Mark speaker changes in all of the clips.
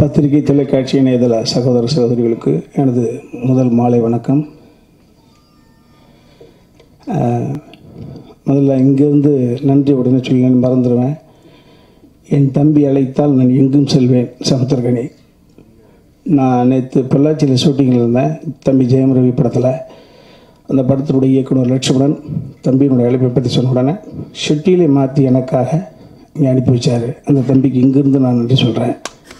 Speaker 1: பத்திரிகை தொலைக்காட்சி இணையதள சகோதர சகோதரிகளுக்கு எனது முதல் மாலை வணக்கம் அஹ், முதல்ல இங்கேருந்து நன்றி உடனே சொல்லி மறந்துடுவேன் என் தம்பி அழைத்தால் நான் எங்கும் செல்வேன் சமுத்திரகனி நான் நேற்று பொள்ளாச்சியில் ஷூட்டிங்கில் இருந்தேன் தம்பி ஜெயம் ரவி படத்தில் அந்த படத்தினுடைய இயக்குனர் லட்சுமணன் தம்பியினுடைய அழைப்பை பற்றி சொன்ன உடனே ஷெட்டியிலே மாற்றி எனக்காக இங்கே அனுப்பி வச்சார் அந்த தம்பிக்கு இங்கிருந்து நான் நன்றி சொல்கிறேன்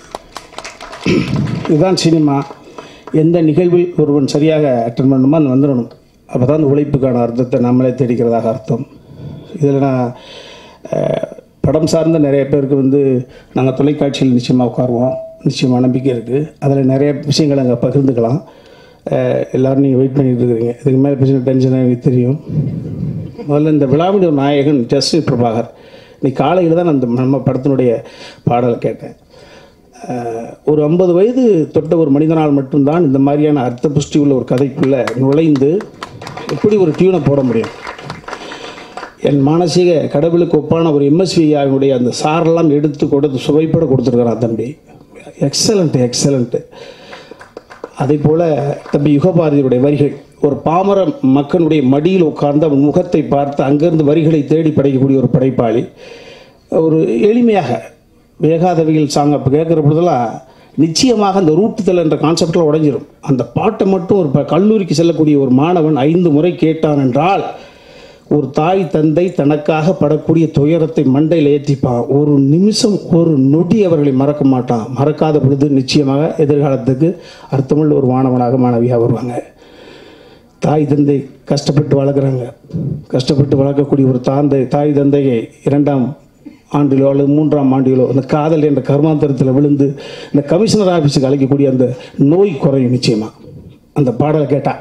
Speaker 1: இதுதான் சினிமா எந்த நிகழ்வில் ஒருவன் சரியாக அட்டன் பண்ணணுமோ அது வந்துடணும் அப்போ தான் அந்த உழைப்புக்கான அர்த்தத்தை நம்மளே தேடிக்கிறதாக அர்த்தம் இதில் நான் அஹ், படம் சார்ந்த நிறைய பேருக்கு வந்து நாங்கள் தொலைக்காட்சியில் நிச்சயமாக உட்காருவோம் நிச்சயமாக நம்பிக்கை இருக்குது அதில் நிறைய விஷயங்களை அங்கே பகிர்ந்துக்கலாம் அஹ், எல்லாரும் நீங்கள் வெயிட் பண்ணிட்டு இருக்கிறீங்க இதுக்கு மேலே பேசின டென்ஷன் எனக்கு தெரியும் முதல்ல இந்த விழாவின் ஒரு நாயகன் ஜஸ்டின் பிரபாகர் இன்னைக்கு காலையில் தான் நான் அந்த நம்ம படத்தினுடைய பாடலை கேட்டேன் அஹ், ஒரு ஐம்பது வயது தொட்ட ஒரு மனிதனால் மட்டும்தான் இந்த மாதிரியான அர்த்த புஷ்டி உள்ள ஒரு கதைக்குள்ளே நுழைந்து எப்படி ஒரு டியூனை போட முடியும் என் மானசீக கடவுளுக்கு ஒப்பான ஒரு எம்எஸ்விஐனுடைய அந்த சாரெல்லாம் எடுத்து கொடுத்து சுவைப்பட கொடுத்துருக்கிறான் தம்பி எக்ஸலண்ட் எக்ஸலண்ட்டு அதே போல் தம்பி யுகபாரதியுடைய வரிகள் ஒரு பாமர மக்களுடைய மடியில் உட்கார்ந்து அவன் முகத்தை பார்த்து அங்கிருந்து வரிகளை தேடி படைக்கக்கூடிய ஒரு படைப்பாளி ஒரு எளிமையாக வேகாதவியல் சாங் அப்போ கேட்குற பொழுதெல்லாம் நிச்சயமாக அந்த ரூட்டுதல் என்ற கான்செப்டில் உடைஞ்சிரும் அந்த பாட்டை மட்டும் ஒரு ப- கல்லூரிக்கு செல்லக்கூடிய ஒரு மாணவன் ஐந்து முறை கேட்டான் என்றால் ஒரு தாய் தந்தை தனக்காக படக்கூடிய துயரத்தை மண்டையில் ஏற்றிப்பான் ஒரு நிமிஷம் ஒரு நொடி அவர்களை மறக்க மாட்டான் மறக்காத பொழுது நிச்சயமாக எதிர்காலத்துக்கு அர்த்தமுள்ள ஒரு மாணவனாக மாணவியாக வருவாங்க தாய் தந்தை கஷ்டப்பட்டு வளர்க்குறாங்க கஷ்டப்பட்டு வளர்க்கக்கூடிய ஒரு தாந்தை தாய் தந்தையை இரண்டாம் ஆண்டிலோ அல்லது மூன்றாம் ஆண்டிலோ அந்த காதல் என்ற கர்மாந்தரத்தில் விழுந்து இந்த கமிஷனர் ஆஃபீஸுக்கு அழைக்கக்கூடிய அந்த நோய் குறையும் நிச்சயமாக அந்த பாடலை கேட்டா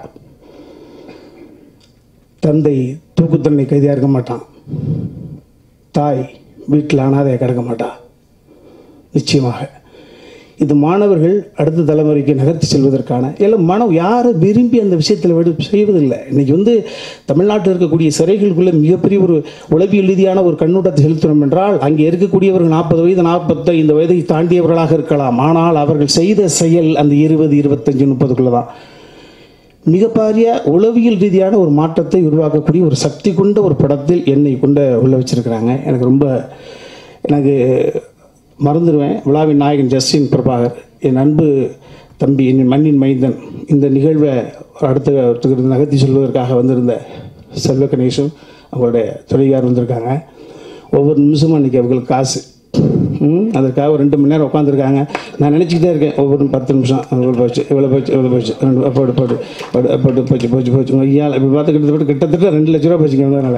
Speaker 1: தந்தை தூக்குத்தண்டனை கைதியாக இருக்க மாட்டான் தாய் வீட்டில் அனாதையாக கிடக்க மாட்டான் நிச்சயமாக இது மாணவர்கள் அடுத்த தலைமுறைக்கு நகர்த்தி செல்வதற்கான எல்லாம் மனம் யாரும் விரும்பி அந்த விஷயத்தில் விடு செய்வதில்லை இன்னைக்கு வந்து தமிழ்நாட்டில் இருக்கக்கூடிய சிறைகளுக்குள்ள மிகப்பெரிய ஒரு உளவியல் ரீதியான ஒரு கண்ணோட்டத்தை செலுத்தணும் என்றால் அங்கே இருக்கக்கூடியவர்கள் நாற்பது வயது நாற்பத்தைந்து வயதை தாண்டியவர்களாக இருக்கலாம் ஆனால் அவர்கள் செய்த செயல் அந்த இருபது இருபத்தஞ்சு முப்பதுக்குள்ள தான் மிகப்பெரிய உளவியல் ரீதியான ஒரு மாற்றத்தை உருவாக்கக்கூடிய ஒரு சக்தி கொண்ட ஒரு படத்தில் என்னை கொண்ட உள்ள வச்சிருக்கிறாங்க எனக்கு ரொம்ப எனக்கு மறந்துடுவேன் விழாவின் நாயகன் ஜஸ்டின் பிரபாகர் என் அன்பு தம்பி என் மண்ணின் மைந்தன் இந்த நிகழ்வை அடுத்த நகர்த்தி சொல்வதற்காக வந்திருந்த செல்வ கணேசன் அவங்களுடைய தொழிலாளர் வந்திருக்காங்க ஒவ்வொரு நிமிஷமும் அன்றைக்கி அவங்களுக்கு காசு ம், அதற்காக ஒரு ரெண்டு மணி நேரம் உட்காந்துருக்காங்க நான் நினச்சிக்கிட்டே இருக்கேன் ஒவ்வொரு பத்து நிமிஷம் இவ்வளோ போச்சு இவ்வளோ போச்சு இவ்வளோ போச்சு ரெண்டு போட்டு போட்டு போட்டு போட்டு போச்சு போச்சு போச்சு ஐயால் இப்போ பார்த்து கிட்டத்தட்ட கிட்டத்தட்ட ரெண்டு லட்ச ரூபா போச்சுக்கோங்க அதனால்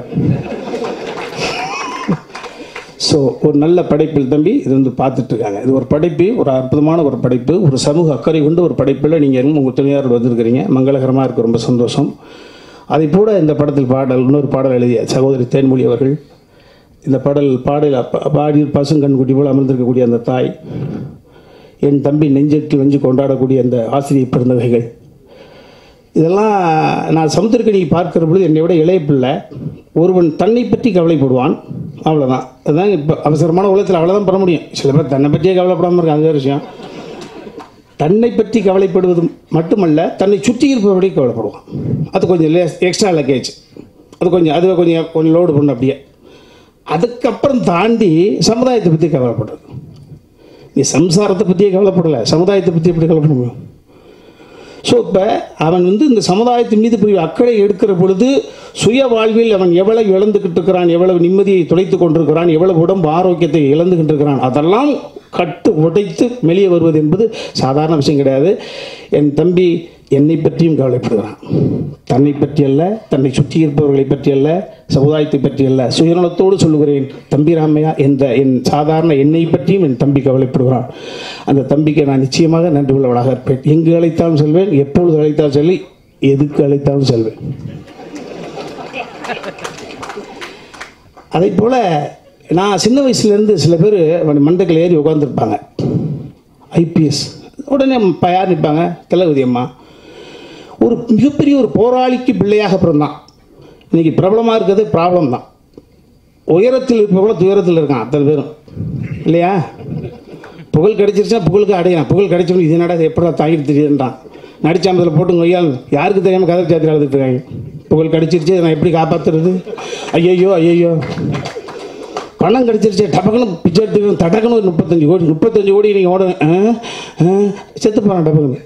Speaker 1: ஸோ ஒரு நல்ல படைப்பில் தம்பி இது வந்து பார்த்துட்டு இருக்காங்க இது ஒரு படைப்பு ஒரு அற்புதமான ஒரு படைப்பு ஒரு சமூக அக்கறை கொண்டு ஒரு படைப்பில் நீங்கள் உங்கள் துணையாரோடு வந்திருக்கிறீங்க மங்களகரமாக இருக்கு ரொம்ப சந்தோஷம் அதை போல இந்த படத்தில் பாடல் இன்னொரு பாடல் எழுதிய சகோதரி தேன்மொழி அவர்கள் இந்த பாடல் பாடல் அப்ப- பாடி பசுங்கண்குட்டி போல் அமர்ந்திருக்கக்கூடிய அந்த தாய் என் தம்பி நெஞ்சத்தில் வெஞ்சு கொண்டாடக்கூடிய அந்த ஆசிரியர் பிறந்தவைகள் இதெல்லாம் நான் சமுத்திரக்கணி பார்க்கிற பொழுது என்னை விட இளைய பிள்ளை ஒருவன் தன்னை பற்றி கவலைப்படுவான் அவ்வளோதான் அதுதான் இப்போ அவசரமான உலகத்தில் அவ்வளோதான் பண்ண முடியும் சில பேர் தன்னை பற்றியே கவலைப்படாமல் இருக்காங்க அது வேறு விஷயம் தன்னை பற்றி கவலைப்படுவது மட்டுமல்ல தன்னை சுற்றி இருப்பபடி கவலைப்படுவான் அது கொஞ்சம் எக்ஸ்ட்ரா லக்கேஜ் அது கொஞ்சம் அது கொஞ்சம் கொஞ்சம் லோடு பண்ணும் அப்படியே அதுக்கப்புறம் தாண்டி சமுதாயத்தை பற்றி கவலைப்படுறது நீ சம்சாரத்தை பற்றியே கவலைப்படலை சமுதாயத்தை பற்றி எப்படி கவலைப்பட முடியும் ஸோ இப்போ அவன் வந்து இந்த சமுதாயத்தின் மீது பெரிய அக்கறை எடுக்கிற பொழுது சுய வாழ்வில் அவன் எவ்வளவு இழந்துகிட்டு இருக்கிறான் எவ்வளவு நிம்மதியை துளைத்து கொண்டிருக்கிறான் எவ்வளவு உடம்பு ஆரோக்கியத்தை இழந்துகிட்டு இருக்கிறான் அதெல்லாம் கட்டு உடைத்து வெளியே வருவது என்பது சாதாரண விஷயம் கிடையாது என் தம்பி என்னை பற்றியும் கவலைப்படுகிறான் தன்னை பற்றி அல்ல தன்னை சுற்றி இருப்பவர்களை பற்றி அல்ல சமுதாயத்தை பற்றி அல்ல சுயநலத்தோடு சொல்லுகிறேன் தம்பி ராமையா என்ற என் சாதாரண என்னை பற்றியும் என் தம்பி கவலைப்படுகிறான் அந்த தம்பிக்கு நான் நிச்சயமாக நன்றி உள்ளவளாக இருப்பேன் எங்கு அழைத்தாலும் செல்வேன் எப்பொழுது அழைத்தாலும் சொல்லி எதுக்கு அழைத்தாலும் செல்வேன் அதே போல் நான் சின்ன வயசுலேருந்து சில பேர் மண்டைக்கில் ஏறி உட்காந்துருப்பாங்க ஐபிஎஸ் உடனே ப- யார் நிற்பாங்க தளபதி அம்மா ஒரு மிகப்பெரிய ஒரு போராளிக்கு பிள்ளையாக பிறந்தான் இன்னைக்கு பிரபலமாக இருக்கிறது ப்ராப்ளம் தான் உயரத்தில் இருப்பவங்கள துயரத்தில் இருக்கான் அத்தனை பேரும் இல்லையா புகழ் கிடைச்சிருச்சா புகழுக்கு அடையலாம் புகழ் கிடைச்சவனு இது என்னடா இது எப்படா தாங்கிட்டு தெரியுதுன்றான் நடிச்சாமத்தில் போட்டு கொய்யால் யாருக்கு தெரியாமல் கதை சாத்திரம் எழுதிட்டு இருக்காங்க புகழ் கிடைச்சிருச்சு இதை நான் எப்படி காப்பாற்றுறது ஐயையோ ஐயையோ பணம் கிடைச்சிருச்சு டபக்குன்னு பிச்சை எடுத்துக்கணும் தடக்குன்னு ஒரு முப்பத்தஞ்சு கோடி முப்பத்தஞ்சு கோடி நீங்கள் ஓட செத்து போகிறான் டபக்குன்னு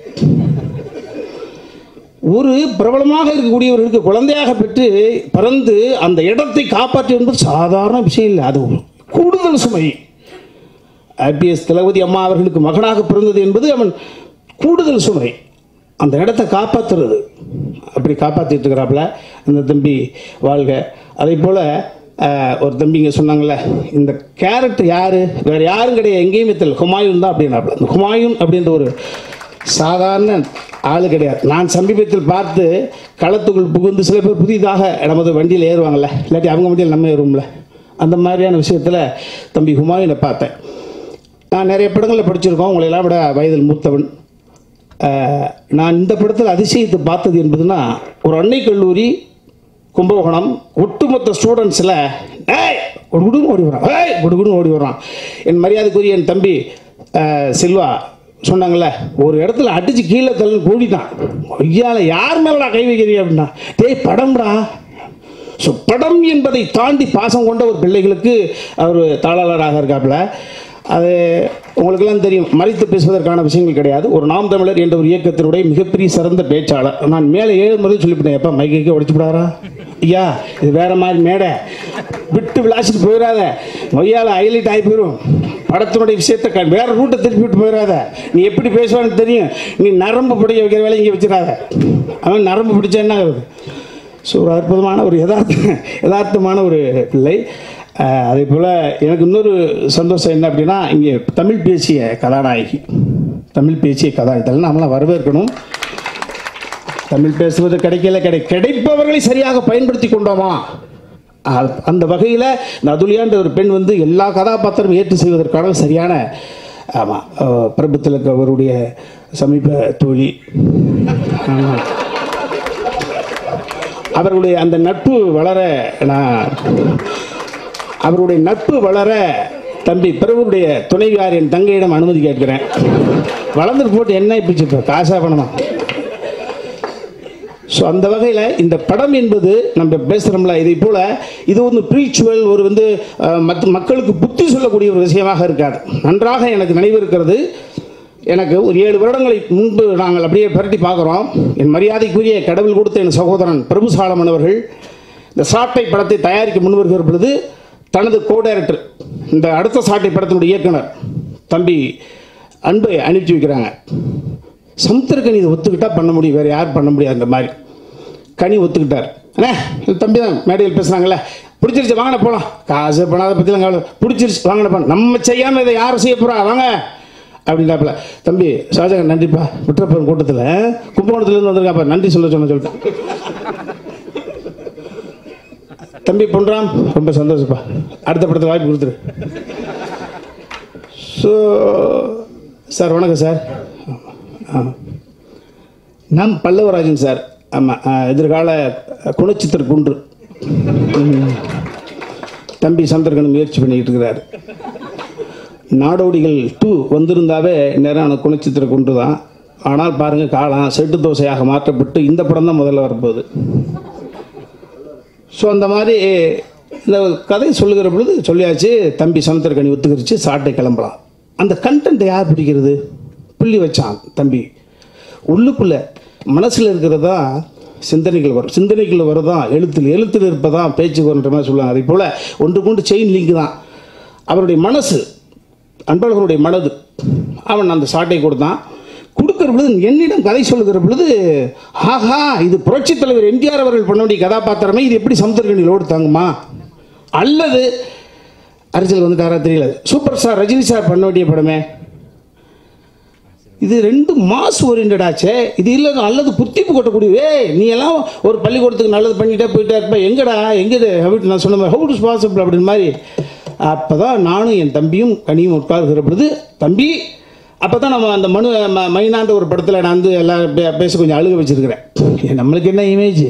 Speaker 1: ஒரு பிரபலமாக இருக்கக்கூடியவர்களுக்கு குழந்தையாக பெற்று பிறந்து அந்த இடத்தை காப்பாற்றி என்பது சாதாரண விஷயம் இல்லை அது கூடுதல் சுமை ஐபிஎஸ் தளபதி அம்மா அவர்களுக்கு மகனாக பிறந்தது என்பது அவன் கூடுதல் சுமை அந்த இடத்தை காப்பாற்றுறது அப்படி காப்பாற்றிட்டு இருக்கிறாப்புல அந்த தம்பி வாழ்க அதே போல் ஒரு தம்பிங்க சொன்னாங்கல்ல இந்த கேரக்டர் யார் வேறு யாரும் கிடையாது எங்கேயுமே தெரியல ஹுமாயூன் தான் அப்படின்னாப்புல இந்த ஹுமாயூன் அப்படின்ற ஒரு சாதாரண ஆளு கிடையாது நான் சமீபத்தில் பார்த்து களத்துக்குள் புகுந்து சில பேர் புதிதாக நமது வண்டியில் ஏறுவாங்கல்ல இல்லாட்டி அவங்க வண்டியில் நம்ம ஏறுவோம்ல அந்த மாதிரியான விஷயத்தில் தம்பி ஹுமாயூனை பார்த்தேன் நான் நிறைய படங்களில் படிச்சிருக்கோம் உங்களை எல்லாம் விட வயதில் மூத்தவன் அஹ், நான் இந்த படத்தில் அதிசயத்தை பார்த்தது என்பதுன்னா ஒரு அன்னை கல்லூரி கும்பகோணம் ஒட்டுமொத்த ஸ்டூடெண்ட்ஸில் ஏய் குடுகுடுன்னு ஓடி வரான் ஏய் குடுகுடுன்னு ஓடி வரான் என் மரியாதைக்குரிய என் தம்பி அஹ், செல்வா சொன்னாங்கல்ல ஒரு இடத்துல அடிச்சு கீழே தள்ளு கூடிட்டான் ஐயால யார் மேலடா கை வைக்கிறீங்க அப்படின்னா டேய் படம்டா ஸோ படம் என்பதை தாண்டி பாசம் கொண்ட ஒரு பிள்ளைகளுக்கு அவர் தாளாளராக இருக்காப்புல அது உங்களுக்கெல்லாம் தெரியும் மறைத்து பேசுவதற்கான விஷயங்கள் கிடையாது ஒரு நாம் தமிழர் என்ற ஒரு இயக்கத்தினுடைய மிகப்பெரிய சிறந்த பேச்சாளர் நான் மேலே ஏழு முறை சொல்லிவிட்டேன் எப்போ மைக்கு உடைச்சு விடாரா ஐயா இது வேற மாதிரி மேடை விட்டு விளாசிட்டு போயிடாத மொய்யால் ஹைலைட் ஆகி போயிடும் படத்தினுடைய விஷயத்தை க- வேற ரூட்டை திருப்பி விட்டு போயிடாத நீ எப்படி பேசுவான்னு தெரியும் நீ நரம்பு பிடிக்க வைக்கிற வேலை இங்கே வச்சிடாத அவன் நரம்பு பிடிச்சா என்ன ஆகுது ஸோ ஒரு அற்புதமான ஒரு யதார்த்த யதார்த்தமான ஒரு பிள்ளை அஹ், அதே போல் எனக்கு இன்னொரு சந்தோஷம் என்ன அப்படின்னா இங்கே தமிழ் பேசிய கதாநாயகி தமிழ் பேசிய கதாநாயகி இதெல்லாம் நம்மளாம் வரவேற்கணும் தமிழ் பேசுவது கிடைக்கல கிடை கிடைப்பவர்களை சரியாக பயன்படுத்தி கொண்டோமா அ- அந்த வகையில் இந்த அதுலியான்ற ஒரு பெண் வந்து எல்லா கதாபாத்திரம் ஏற்று செய்வதற்கான சரியான ஆமாம் பிரபுத்திலக்கு அவருடைய சமீப தோழி ஆமாம் அவர்களுடைய அந்த நட்பு வளர நான் அவருடைய நட்பு வளர தம்பி பிரபுடைய துணைவியார் என் தங்கையிடம் அனுமதி கேட்கிறேன் வளர்ந்துட்டு போட்டு என்ன இப்படி இப்போ காசா பணமா ஸோ அந்த வகையில் இந்த படம் என்பது நம்ம பேசுகிறோம்ல இதை போல் இது வந்து ப்ரீச்சுவல் ஒரு வந்து அஹ், மற்ற மக்களுக்கு புத்தி சொல்லக்கூடிய ஒரு விஷயமாக இருக்காது நன்றாக எனக்கு நினைவு இருக்கிறது எனக்கு ஒரு ஏழு வருடங்களை முன்பு நாங்கள் அப்படியே பரட்டி பார்க்குறோம் என் மரியாதைக்குரிய கடவுள் கொடுத்த என் சகோதரன் பிரபு சாலமன் அவர்கள் இந்த சாட்டை படத்தை தயாரிக்க முன் வருகிற பொழுது தனது கோ டைரக்டர் இந்த அடுத்த சாட்டை படத்தினுடைய இயக்குனர் தம்பி அன்பை அனுப்பிச்சு வைக்கிறாங்க சமுத்திரக்கனி இதை ஒத்துக்கிட்டா பண்ண முடியும் வேறு யார் பண்ண முடியாது அந்த மாதிரி கனி ஒத்துக்கிட்டார் அண்ணே இந்த தம்பி தான் மேடையில் பேசுகிறாங்கல்ல பிடிச்சிருச்சு வாங்கின போகலாம் காசு பணம் பற்றிலாம் கவலை பிடிச்சிருச்சு வாங்கின போகலாம் நம்ம செய்யாமல் இதை யாரும் செய்ய போகிறா வாங்க அப்படின்னாப்புல தம்பி ஷாஜகான் நன்றிப்பா விட்டுறப்பன் கூட்டத்தில் கும்பகோணத்துலேருந்து வந்திருக்காப்பா நன்றி சொல்ல சொன்ன சொல்லிட்டேன் தம்பி பொன்றாம் ரொம்ப சந்தோஷப்பா அடுத்த படத்தில் வாய்ப்பு கொடுத்துரு ஸோ சார் வணக்கம் சார் ஆ நான் பல்லவராஜன் சார் ஆமாம் எதிர்கால குணச்சித்திர குன்று ம். தம்பி சந்திரகன் முயற்சி பண்ணிக்கிட்டு இருக்கிறார் நாடோடிகள் டூ வந்திருந்தாவே நேரான குணச்சித்திர குன்று தான் ஆனால் பாருங்கள் காலம் செட்டு தோசையாக மாற்றப்பட்டு இந்த படம் தான் முதல்ல வரப்போகுது ஸோ அந்த மாதிரி இந்த கதை சொல்லுகிற பொழுது சொல்லியாச்சு தம்பி சமுத்திரக்கனி ஒத்துக்கிருச்சு சாட்டை கிளம்பலாம் அந்த கண்டென்ட் யார் பிடிக்கிறது புள்ளி வச்சான் தம்பி உள்ளுக்குள்ள மனசில் இருக்கிறது தான் சிந்தனைகள் வரும் சிந்தனைகள் வரதான் எழுத்தில் எழுத்தில் இருப்பதான் பேச்சுக்கு வருன்ற மாதிரி சொல்லுவாங்க அதே போல் ஒன்று கொண்டு செயின் லிங்க் தான் அவருடைய மனசு அன்பழகனுடைய மனது அவன் அந்த சாட்டை கொடுத்தான் கொடுக்கிற பொழுது என்னிடம் கதை சொல்லுகிற பொழுது ஆஹா இது புரட்சித் தலைவர் எம்ஜிஆர் அவர்கள் பண்ண வேண்டிய கதாபாத்திரமே இது எப்படி சமுத்திரக்கணியில் தாங்குமா அல்லது அரசியல் வந்துட்டாரா தெரியல சூப்பர் ஸ்டார் ரஜினி சார் பண்ண வேண்டிய படமே இது ரெண்டு மாஸ் ஓரியன்டாச்சே இது இல்லை அல்லது புத்திப்பு கொட்டக்கூடிய ஏய் நீ எல்லாம் ஒரு பள்ளிக்கூடத்துக்கு நல்லது பண்ணிட்டே போயிட்டே இருப்ப எங்கடா எங்கது அப்படி நான் சொன்ன மாதிரி ஹவு இஸ் பாசிபிள் அப்படின்னு மாதிரி அப்போ தான் நானும் என் தம்பியும் கனியும் உட்கார்கிற பொழுது தம்பி அப்போ தான் நம்ம அந்த மனு ம- மைனான்ற ஒரு படத்தில் நான் வந்து எல்லாம் பே- பேச கொஞ்சம் அழுக வச்சிருக்கிறேன் நம்மளுக்கு என்ன இமேஜ்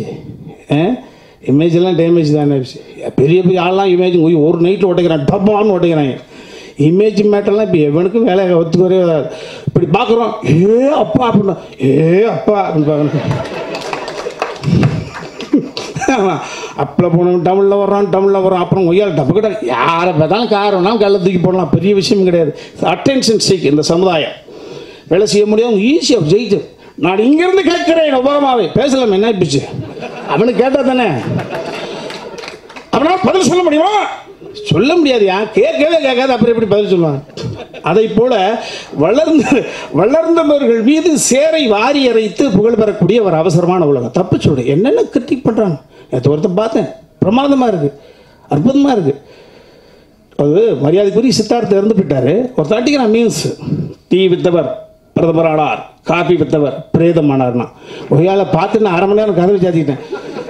Speaker 1: இமேஜ் எல்லாம் டேமேஜ் தானே பெரிய பெரிய ஆள்லாம் இமேஜ் ஒரு நைட்டில் உடைக்கிறான் டப்பான்னு உடைக்கிறாங்க இமேஜ் மேட்டர்லாம் இப்போ எவனுக்கும் வேலை ஒத்துக்கவே வராது இப்படி பார்க்குறோம் ஏ அப்பா அப்படின்னா ஏ அப்பா அப்படின்னு பார்க்கணும் அப்பில் போனவன் டவுனில் வர்றான் டவுனில் வர்றான் அப்புறம் ஒய்யால் டப்பு கிட்ட யாரை பார்த்தாலும் காரணம் கள்ள தூக்கி போடலாம் பெரிய விஷயம் கிடையாது அட்டென்ஷன் சீக் இந்த சமுதாயம் வேலை செய்ய முடியும் ஈஸியாக ஜெயிச்சு நான் இங்கிருந்து கேட்கிறேன் உபகமாவே பேசலாம் என்ன பிச்சு அவனுக்கு கேட்டா தானே அவனால் பதில் சொல்ல முடியுமா சொல்ல முடியாதுயா கேட்கவே கேட்காது அப்புறம் எப்படி பதில் சொல்லுவான் அதை போல வளர்ந்த வளர்ந்தவர்கள் மீது சேரை வாரி அரைத்து புகழ் பெறக்கூடிய ஒரு அவசரமான உலகம் தப்பு சொல்லு என்னென்ன கிரிட்டிக் பண்ணுறாங்க நேற்று ஒருத்தன் பார்த்தேன் பிரமாதமாக இருக்கு அற்புதமாக இருக்கு அது மரியாதைக்குரிய சித்தார்த்த இறந்து போயிட்டாரு ஒரு தாட்டிக்கு நான் மீன்ஸ் டீ வித்தவர் பிரதமர் ஆனார் காபி வித்தவர் பிரேதம் ஆனார்னா ஒய்யால பார்த்து நான் அரை மணி நேரம் கதவை சாத்திக்கிட்டேன்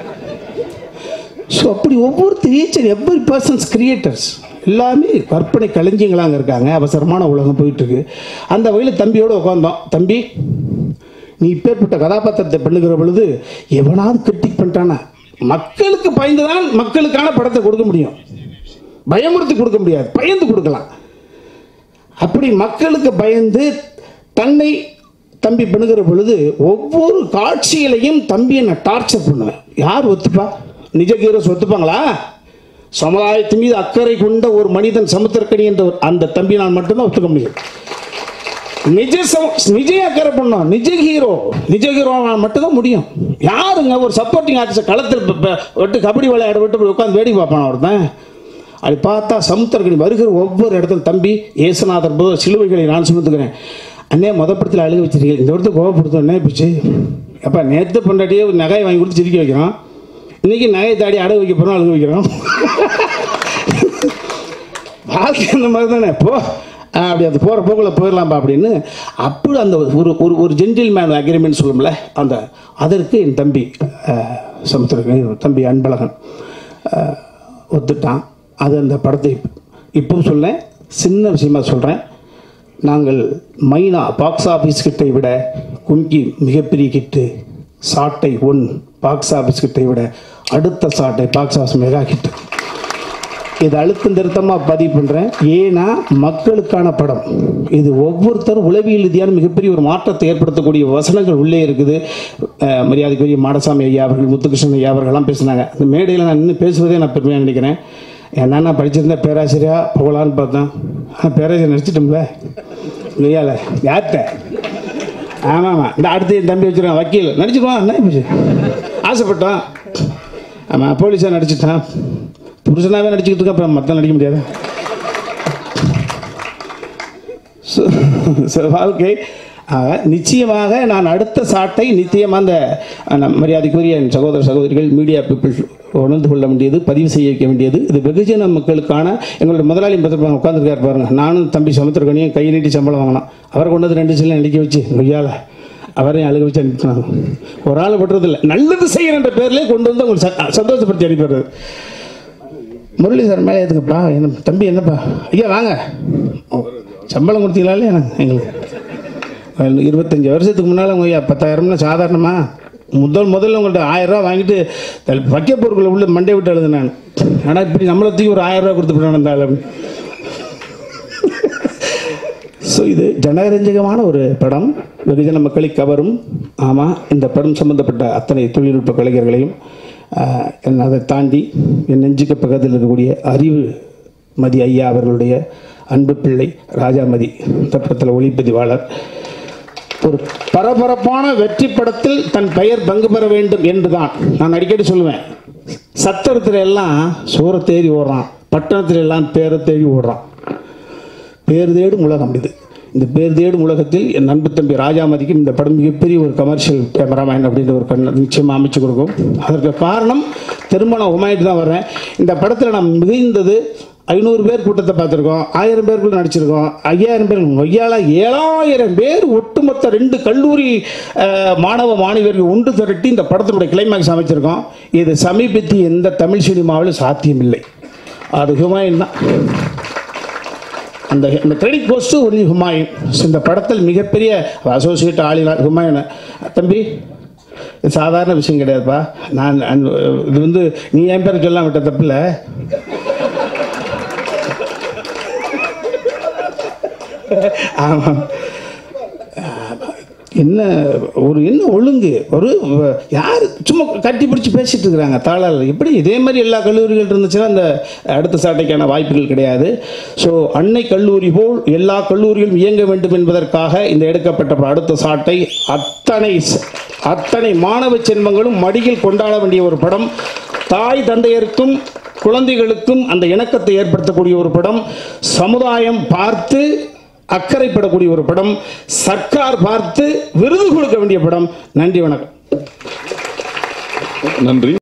Speaker 1: ஸோ அப்படி ஒவ்வொருத்தர் each and every persons creators எல்லாமே கற்பனை களஞ்சியங்களாக இருக்காங்க அவசரமான உலகம் போயிட்டு இருக்கு அந்த வகையில் தம்பியோடு உட்காந்தோம் தம்பி நீ இப்பேற்பட்ட கதாபாத்திரத்தை பண்ணுகிற பொழுது எவனாவது கிரிட்டிக் பண்ணிட்டானா மக்களுக்கு பயந்துதான் மக்களுக்கான படத்தை கொடுக்க முடியும் பயமுறுத்தி கொடுக்க முடியாது பயந்து கொடுக்கலாம் அப்படி மக்களுக்கு பயந்து தன்னை தம்பி பண்ணுகிற பொழுது ஒவ்வொரு காட்சியிலையும் தம்பியை நான் டார்ச்சர் பண்ணுவேன் யார் ஒத்துப்பா நிஜ ஹீரோஸ் ஒத்துப்பாங்களா சமுதாயத்தின் மீது அக்கறை கொண்ட ஒரு மனிதன் சமுத்திரக்கணி என்ற ஒரு- அந்த தம்பி நான் மட்டும்தான் ஒத்துக்க முடியும் நிஜ சம- நிஜ அக்கறை பண்ணோம் நிஜ ஹீரோ நிஜ ஹீரோ மட்டும்தான் முடியும் யாருங்க ஒரு சப்போர்ட்டிங் ஆர்டிஸ்ட் களத்தில் ப- ப- விட்டு கபடி விளையாட விட்டு போய் உட்காந்து வேடிக்கை பார்ப்பான் ஒருத்தன் அது பார்த்தா சமுத்திரக்கணி வருகிற ஒவ்வொரு இடத்துல தம்பி ஏசுநாதர் போது சிலுவைகளை நான் சுமத்துக்கிறேன் அண்ணே முத படத்தில் அழுக வச்சிருக்கீங்க இந்த இடத்துல கோவப்படுத்தோம் என்ன பிச்சு அப்பா நேற்று பொண்டாட்டியே ஒரு நகையை வாங்கி கொடுத்து சிரிக்க வைக்கிறோம் இன்னைக்கு நகை தாடி அடகு வைக்க போகிறோம் அழுக வைக்கிறோம் வாழ்க்கை அந்த மாதிரி தானே போ ஆ, அப்படி அந்த போகிற போக்கில் போயிடலாம்பா அப்படின்னு அப்படி அந்த ஒரு ஒரு ஒரு ஜென்டில் மேன் அக்ரிமெண்ட் சொல்லும்ல அந்த அதற்கு என் தம்பி சமுத்திர தம்பி அன்பழகன் ஆ, ஒத்துட்டான் அது அந்த படத்தை இப்பவும் சொல்லேன் சின்ன விஷயமா சொல்கிறேன் நாங்கள் மைனா பாக்ஸ் ஆஃபீஸ் கிட்டை விட கும்கி மிகப்பெரிய கிட்டு சாட்டை ஒன் பாக்ஸ் ஆஃபீஸ் கிட்டை விட அடுத்த சாட்டை பாக்ஸ் ஆஃபீஸ் மெகா கிட்டு இது அழுத்தம் திருத்தமாக பதிவு பண்ணுறேன் ஏன்னா மக்களுக்கான படம் இது ஒவ்வொருத்தரும் உளவியல் ரீதியான மிகப்பெரிய ஒரு மாற்றத்தை ஏற்படுத்தக்கூடிய வசனங்கள் உள்ளே இருக்குது அஹ், மரியாதைக்குரிய மாடசாமி ஐயா அவர்கள் முத்துகிருஷ்ணன் ஐயா அவர்கள்லாம் பேசினாங்க அந்த மேடையில் நான் இன்னும் பேசுவதே நான் பெருமையாக நினைக்கிறேன் ஏன்னா நான் படிச்சிருந்த பேராசிரியா புகழான்னு பார்த்தேன் ஆனால் பேராசிரியர் நடிச்சிட்டோம்ல இல்லையால யார்கிட்ட ஆமாம் ஆமாம் இந்த அடுத்து என் தம்பி வச்சுருக்கான் வக்கீல் நடிச்சிருவான் என்ன போச்சு ஆசைப்பட்டான் ஆமாம் போலீஸாக நடிச்சிட்டான் புருஷனாகவே நடிச்சுக்கிட்டு இருக்க அப்புறம் மற்ற நடிக்க முடியாது So, so, வாழ்க்கை ஆக, நிச்சயமாக நான் அடுத்த சாட்டை நிச்சயமாக அந்த அந்த மரியாதைக்குரிய என் சகோதர சகோதரிகள் மீடியா பீப்புள் உணர்ந்து கொள்ள வேண்டியது பதிவு செய்ய வைக்க வேண்டியது இது வெகுஜன மக்களுக்கான எங்களுடைய முதலாளி பத்திரப்பாங்க உட்காந்துருக்காரு பாருங்க நானும் தம்பி சமுத்திரக்கணியும் கை நீட்டி சம்பளம் வாங்கினோம் அவரை கொண்டு வந்து ரெண்டு சில நடிக்க வச்சு நொய்யால அவரையும் அழுக வச்சு அனுப்பினாங்க ஒரு ஆள் பட்டுறதில்லை நல்லது செய்யறன்ற பேர்லேயே கொண்டு வந்து உங்களுக்கு ச- சந்தோஷப்படுத்தி அனுப்பிடுறது முரளி சார் மேலே எதுக்குப்பா என்ன தம்பி என்னப்பா ஐயா வாங்க ஓ, சம்பளம் கொடுத்தீங்களா இல்லையா எனக்கு எங்களுக்கு அஹ் இருபத்தஞ்சி வருஷத்துக்கு முன்னால் உங்க ஐயா பத்தாயிரம்னா சாதாரணமா முதல் முதல்ல உங்கள்கிட்ட ஆயிரம் ரூபா வாங்கிட்டு தல்- வைக்க பொருட்களை உள்ள மண்டை விட்டு அழுது நான் ஆனால் இப்படி நம்மளை தூக்கி ஒரு ஆயிரம் ரூபா கொடுத்து போனான் ஸோ இது ஜனரஞ்சகமான ஒரு படம் வெகுஜன மக்களை கவரும் ஆமாம் இந்த படம் சம்பந்தப்பட்ட அத்தனை தொழில்நுட்ப கலைஞர்களையும் ஆஹ், என் அதை தாண்டி என் நெஞ்சுக்கு பக்கத்தில் இருக்கக்கூடிய அறிவு மதி ஐயா அவர்களுடைய அன்பு பிள்ளை ராஜாமதி இந்த படத்தில் ஒளிப்பதிவாளர் ஒரு பரபரப்பான வெற்றி படத்தில் தன் பெயர் பங்கு பெற வேண்டும் என்றுதான் நான் அடிக்கடி சொல்லுவேன் சத்திரத்துல எல்லாம் சோறை தேடி ஓடுறான் பட்டணத்துல எல்லாம் பேரை தேடி ஓடுறான் பேர் தேடும் உலகம் இது இந்த பேர் தேடும் உலகத்தில் என் அன்பு தம்பி ராஜாமதிக்கும் இந்த படம் மிகப்பெரிய ஒரு கமர்ஷியல் கேமராமேன் அப்படின்ற ஒரு கண் நிச்சயமாக அமைச்சு கொடுக்கும் அதற்கு காரணம் திருமணம் உமாயிட்டு தான் வர்றேன் இந்த படத்தில் நான் மிகுந்தது ஐநூறு பேர் கூட்டத்தை பார்த்துருக்கோம் ஆயிரம் பேருக்குள்ள நடிச்சிருக்கோம் ஐயாயிரம் பேர் ஐயால ஏழாயிரம் பேர் ஒட்டுமொத்த ரெண்டு கல்லூரி அஹ், மாணவ மாணவியர்கள் ஒன்று திரட்டி இந்த படத்தினுடைய கிளைமேக்ஸ் அமைச்சிருக்கோம் இது சமீபத்திய எந்த தமிழ் சினிமாவிலும் சாத்தியமில்லை அது ஹுமாயூன் தான் அந்த அந்த credit goes to only Humayun So, இந்த படத்தில் மிகப்பெரிய அசோசியேட் ஆளினார் ஹுமாயூன் தம்பி இது சாதாரண விஷயம் கிடையாதுப்பா நான் அன்- இது வந்து நீ என் பேர் சொல்லாம விட்ட தப்பில்ல ஆமாம் என்ன ஒரு என்ன ஒழுங்கு ஒரு வ- யார் சும்மா கட்டி பிடிச்சி பேசிட்டு இருக்கிறாங்க தாளாளர் எப்படி இதே மாதிரி எல்லா கல்லூரிகள் இருந்துச்சுன்னா அந்த அடுத்த சாட்டைக்கான வாய்ப்புகள் கிடையாது ஸோ அன்னை கல்லூரி போல் எல்லா கல்லூரிகளும் இயங்க வேண்டும் என்பதற்காக இந்த எடுக்கப்பட்ட அடுத்த சாட்டை அத்தனை ச- அத்தனை மாணவ செல்வங்களும் மடியில் கொண்டாட வேண்டிய ஒரு படம் தாய் தந்தையருக்கும் குழந்தைகளுக்கும் அந்த இணக்கத்தை ஏற்படுத்தக்கூடிய ஒரு படம் சமுதாயம் பார்த்து அக்கறைப்படக்கூடிய ஒரு படம் சர்க்கார் பார்த்து விருது கொடுக்க வேண்டிய படம் நன்றி வணக்கம்
Speaker 2: நன்றி